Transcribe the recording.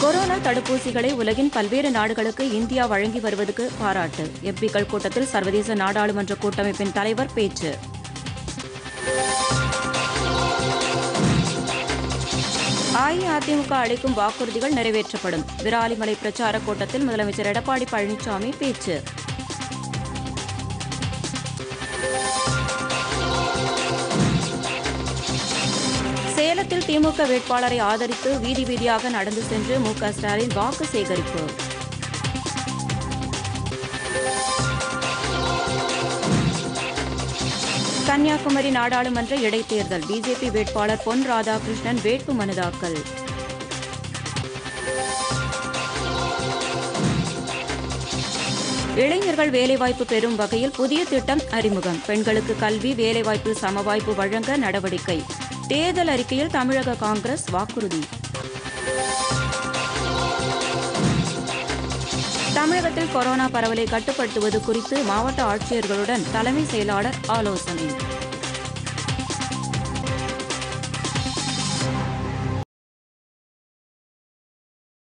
corona தடுப்பூசிகளை உலகின் பல்வேறு நாடுகளுக்கு இந்தியா வழங்கி வருவதற்கு பாராட்டு எம்பிக்கள் கூட்டத்தில் சர்வதேச நாடாளுமன்ற கூட்டமைப்பின் தலைவர் பேச்சு அஇஅதிமுக அளிக்கும் வாக்குறுதிகள் நிறைவேற்றப்படும் விராலிமலை பிரச்சார கூட்டத்தில் முதலமைச்சர் எடப்பாடி பழனிசாமி பேச்சு சேலத்தில் திமுக வேட்பாளரை ஆதரித்து வீதி வீதியாக நடந்து சென்று மு க ஸ்டாலின் வாக்கு சேகரிப்பு கன்னியாகுமரி நாடாளுமன்ற இடைத்தேர்தல் பிஜேபி வேட்பாளர் பொன் ராதாகிருஷ்ணன் வேட்பு மனு தாக்கல் இளைஞர்கள் வேலைவாய்ப்பு பெறும் வகையில் புதிய திட்டம் அறிமுகம் பெண்களுக்கு கல்வி வேலைவாய்ப்பு சமவாய்ப்பு வழங்க நடவடிக்கை தேர்தல் அறிக்கையில் தமிழக காங்கிரஸ் வாக்குறுதி தமிழகத்தில் கொரோனா பரவலை கட்டுப்படுத்துவது குறித்து மாவட்ட ஆட்சியர்களுடன் தலைமை செயலாளர் ஆலோசனை